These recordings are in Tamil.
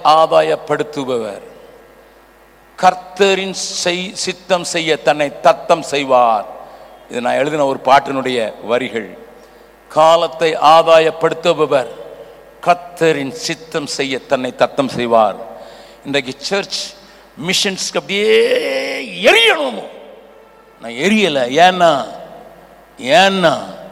ஆதாயப்படுத்துபவர் கர்த்தரின் செய் சித்தம் செய்ய தன்னை தத்தம் செய்வார் இது நான் எழுதின ஒரு பாட்டினுடைய வரிகள் காலத்தை ஆதாயப்படுத்துபவர் கர்த்தரின் சித்தம் செய்ய தன்னை தத்தம் செய்வார் இன்றைக்கு சர்ச் மிஷன்ஸ்க்கு அப்படியே எரியணும் நான் எரியலை ஏன்னா ஏன்னா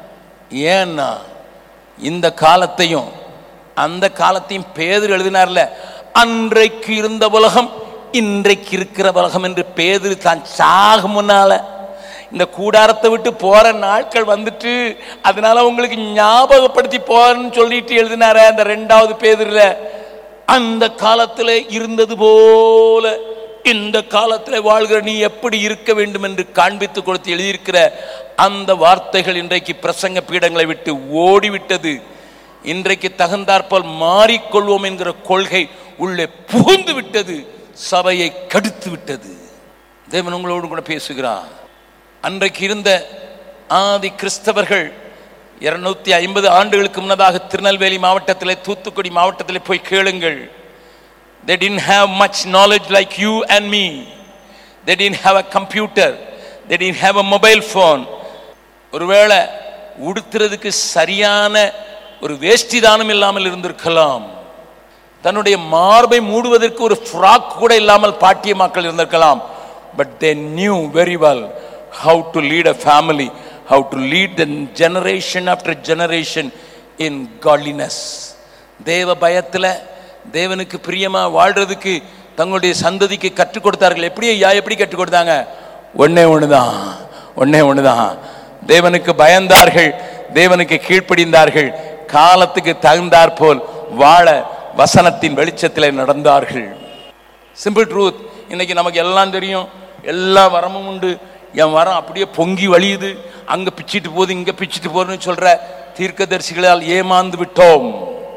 ஏன்னா இந்த காலத்தையும் அந்த காலத்தையும் பேதர் எழுதினார்ல அன்றைக்கு இருந்த உலகம் இன்றைக்கு இருக்கிற உலகம் என்று பேதர் தான் சாக முன்னால இந்த கூடாரத்தை விட்டு போற நாட்கள் வந்துட்டு அதனால உங்களுக்கு ஞாபகப்படுத்தி போறேன்னு சொல்லிட்டு எழுதினார அந்த ரெண்டாவது பேதர்ல அந்த காலத்துல இருந்தது போல இந்த காலத்துல வாழ்கிற நீ எப்படி இருக்க வேண்டும் என்று காண்பித்து கொடுத்து எழுதியிருக்கிற அந்த வார்த்தைகள் இன்றைக்கு பிரசங்க பீடங்களை விட்டு ஓடிவிட்டது இன்றைக்கு தகுந்தாற்போல் மாறிக்கொள்வோம் என்கிற கொள்கை உள்ளே புகுந்து விட்டது சபையை கடுத்து விட்டது தேவன் உங்களோடு கூட பேசுகிறார் அன்றைக்கு இருந்த ஆதி கிறிஸ்தவர்கள் இருநூத்தி ஐம்பது ஆண்டுகளுக்கு முன்னதாக திருநெல்வேலி மாவட்டத்திலே தூத்துக்குடி மாவட்டத்திலே போய் கேளுங்கள் they didn't have much knowledge like you and me they didn't have a computer they didn't have a mobile phone ஒருவேளை உடுத்துறதுக்கு சரியான ஒரு வேஷ்டி தானம் இல்லாமல் இருந்திருக்கலாம் தன்னுடைய மார்பை மூடுவதற்கு ஒரு ஃப்ராக் கூட இல்லாமல் பாட்டிய மக்கள் இருந்திருக்கலாம் but they knew very well how to lead a family how to lead the generation after generation in godliness தேவ பயத்தில் தேவனுக்கு பிரியமா வாழ்றதுக்கு தங்களுடைய சந்ததிக்கு கற்றுக் கொடுத்தார்கள் எப்படி ஐயா எப்படி கற்றுக் கொடுத்தாங்க ஒண்ணே ஒண்ணுதான் ஒண்ணே ஒண்ணுதான் தேவனுக்கு பயந்தார்கள் தேவனுக்கு கீழ்ப்படிந்தார்கள் காலத்துக்கு தகுந்தாற் போல் வாழ வசனத்தின் வெளிச்சத்திலே நடந்தார்கள் சிம்பிள் ட்ரூத் இன்னைக்கு நமக்கு எல்லாம் தெரியும் எல்லா வரமும் உண்டு என் வரம் அப்படியே பொங்கி வழியுது அங்க பிச்சிட்டு போகுது இங்க பிச்சிட்டு போகுதுன்னு சொல்ற தீர்க்கதரிசிகளால் ஏமாந்து விட்டோம்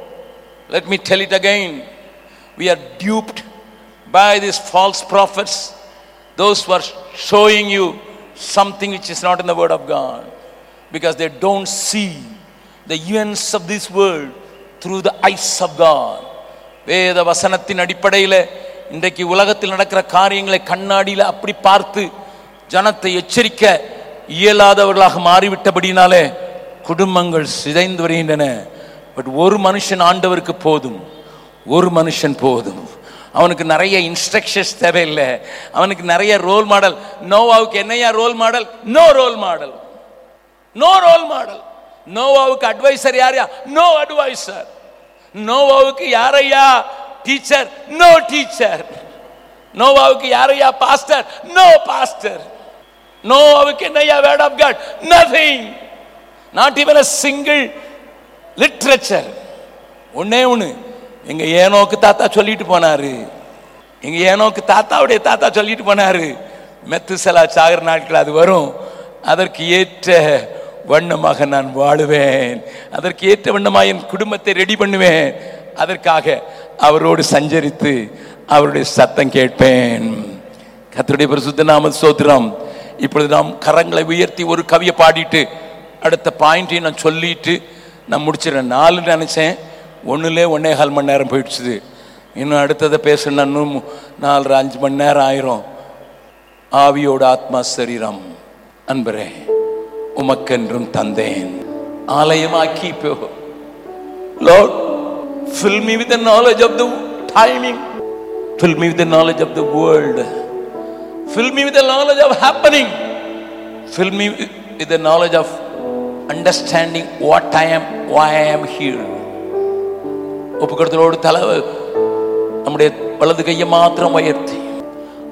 Let me tell it again. We are duped by these false prophets, those who are showing you something which is not in the Word of God, because they don't see the events of this world through the eyes of God. வேத வசனத்தின் அடிப்படையில் இன்றைக்கு உலகத்தில் நடக்கிற காரியங்களை கண்ணாடியில் அப்படி பார்த்து ஜனத்தை எச்சரிக்க இயலாதவர்களாக மாறிவிட்டபடினாலே குடும்பங்கள் சிதைந்து வருகின்றன பட் ஒரு மனுஷன் ஆண்டவருக்கு போதும் ஒரு மனுஷன் போதும் அவனுக்கு நிறைய இன்ஸ்ட்ரக்ஷன்ஸ் தேவையில்லை அவனுக்கு நிறைய ரோல் மாடல் நோவாவுக்கு என்னையா role model no role model no role model நோவாவுக்கு அட்வைசர் யாரையா நோ அட்வைசர் நோவாவுக்கு யாரையா டீச்சர் நோ டீச்சர் நோவாவுக்கு யாரையா பாஸ்டர் நோ பாஸ்டர் நோவாவுக்கு என்னையா word of God nothing not even a single literature ஒண்ணே ஒண்ணு எங்க ஏனோக்கு தாத்தா சொல்லிட்டு போனாரு எங்க ஏனோக்கு தாத்தாவுடைய தாத்தா சொல்லிட்டு போனாரு மெத்துசலா சாகர நாட்கள் அது வரும் அதற்கு ஏற்ற வண்ணமாக நான் வாழுவேன் அதற்கு ஏற்ற வண்ணமாக என் குடும்பத்தை ரெடி பண்ணுவேன் அதற்காக அவரோடு சஞ்சரித்து அவருடைய சத்தம் கேட்பேன் கர்த்தருடைய பரிசுத்த நாம சோத்திரம் இப்பொழுது நாம் கரங்களை உயர்த்தி ஒரு கவியை பாடிட்டு அடுத்த பாயிண்ட்டையும் நான் சொல்லிட்டு நான் முடிச்சிடறேன் நாலு நினைச்சேன் ஒண்ணுலே ஒன்னே கால் மணி நேரம் போயிடுச்சுது இன்னும் அடுத்ததை பேசணும்னா இன்னும் நாலு அஞ்சு மணி நேரம் ஆயிரும் ஆவியோட ஆத்மா சரீரம் அன்பரே உமக்கென்றும் தந்தேன் ஆலயமாக்கி இப்போ Lord, fill me with the knowledge of the timing. Fill me with the knowledge of the world. Fill me with the knowledge of happening. Fill me with the knowledge of understanding what I am, why I am here. ஒப்புக்கடத்தலோடு தலை நம்முடைய வலது கையை மாத்திரம் உயர்த்தி